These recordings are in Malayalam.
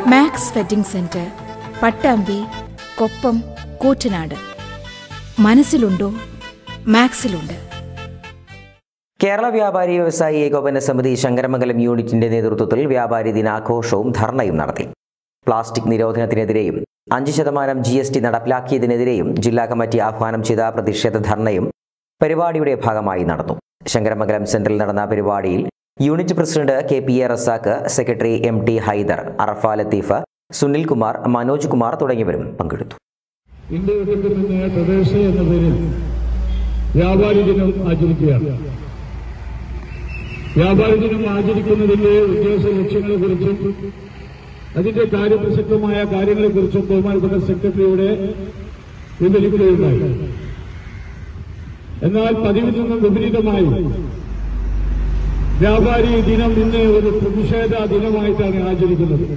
max wedding centre Pattambi Koppam Koottanad മനസ്സിലുണ്ടോ മാക്സിലുണ്ട് കേരള വ്യാപാരി വ്യവസായി ഏകോപന സമിതി ശങ്കരമംഗലം യൂണിറ്റിന്റെ നേതൃത്വത്തിൽ വ്യാപാരി ദിനാഘോഷവും ധർണയും നടത്തി പ്ലാസ്റ്റിക് നിരോധനത്തിനെതിരെയും അഞ്ച് ശതമാനം ജി എസ് ടി നടപ്പിലാക്കിയതിനെതിരെയും ജില്ലാ കമ്മിറ്റി ആഹ്വാനം ചെയ്ത പ്രതിഷേധ ധർണയും പരിപാടിയുടെ ഭാഗമായി നടന്നു ശങ്കരമംഗലം സെന്ററിൽ നടന്ന പരിപാടിയിൽ unit president K P A Razak secretary M T Haider Arafa Latheef Sunil Kumar Manoj Kumar തുടങ്ങിയവരും പങ്കെടുത്തു ഇന്ത്യ വിട്ടുനിന്ന് പ്രദേശ എന്ന പേരിൽ വ്യാപാരി ദിനം ആചരിക്കുകയാണ് വ്യാപാരി ദിനം ആചരിക്കുന്നതിന്റെ ഉദ്ദേശ ലക്ഷ്യങ്ങളെ കുറിച്ചും അതിന്റെ കാര്യപ്രസക്തമായ കാര്യങ്ങളെക്കുറിച്ചും ബഹുമാനപ്പെട്ട സെക്രട്ടറിയുടെ വിവരിക്കുകയുണ്ടായി എന്നാൽ പതിവിൽ നിന്നും വിപരീതമായി വ്യാപാരി ദിനം ഇന്ന് ഒരു പ്രതിഷേധ ദിനമായിട്ടാണ് ആചരിക്കുന്നത്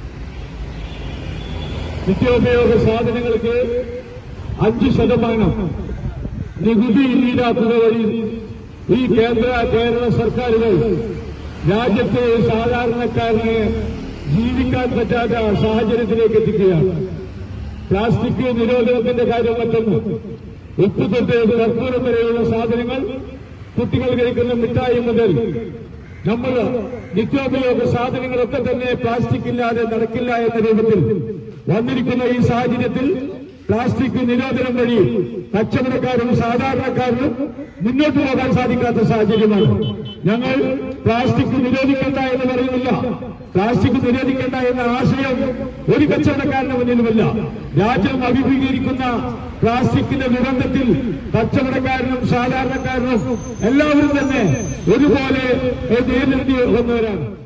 നിത്യോപയോഗ സാധനങ്ങൾക്ക് അഞ്ച് ശതമാനം നികുതി ഈടാക്കുക വഴി ഈ കേന്ദ്ര കേരള സർക്കാരുകൾ രാജ്യത്തെ സാധാരണക്കാരന് ജീവിക്കാൻ പറ്റാത്ത സാഹചര്യത്തിലേക്ക് എത്തിക്കുകയാണ് പ്ലാസ്റ്റിക് നിരോധനത്തിന്റെ കാര്യം മറ്റൊന്ന് ഉപ്പ് തൊട്ട് കർപ്പൂരം വരെയുള്ള സാധനങ്ങൾ കുട്ടികൾ കഴിക്കുന്ന മിഠായി മുതൽ നമ്മൾ നിത്യോപയോഗ സാധനങ്ങളൊക്കെ തന്നെ പ്ലാസ്റ്റിക് ഇല്ലാതെ നടക്കില്ല എന്ന രൂപത്തിൽ വന്നിരിക്കുന്ന ഈ സാഹചര്യത്തിൽ പ്ലാസ്റ്റിക് നിരോധനം വഴി കച്ചവടക്കാരും സാധാരണക്കാരും മുന്നോട്ട് പോകാൻ സാധിക്കാത്ത സാഹചര്യമാണ് ഞങ്ങൾ പ്ലാസ്റ്റിക് നിരോധിക്കേണ്ട എന്ന് പറയുന്നില്ല പ്ലാസ്റ്റിക് നിരോധിക്കേണ്ട എന്ന ആശയം ഒരു കച്ചവടക്കാരന് മുന്നിലുമല്ല രാജ്യം അഭിമുഖീകരിക്കുന്ന പ്ലാസ്റ്റിക്കിന്റെ ദുരന്തത്തിൽ കച്ചവടക്കാരനും സാധാരണക്കാരനും എല്ലാവരും തന്നെ ഒരുപോലെ നേരിടേണ്ടി വന്നവരാണ്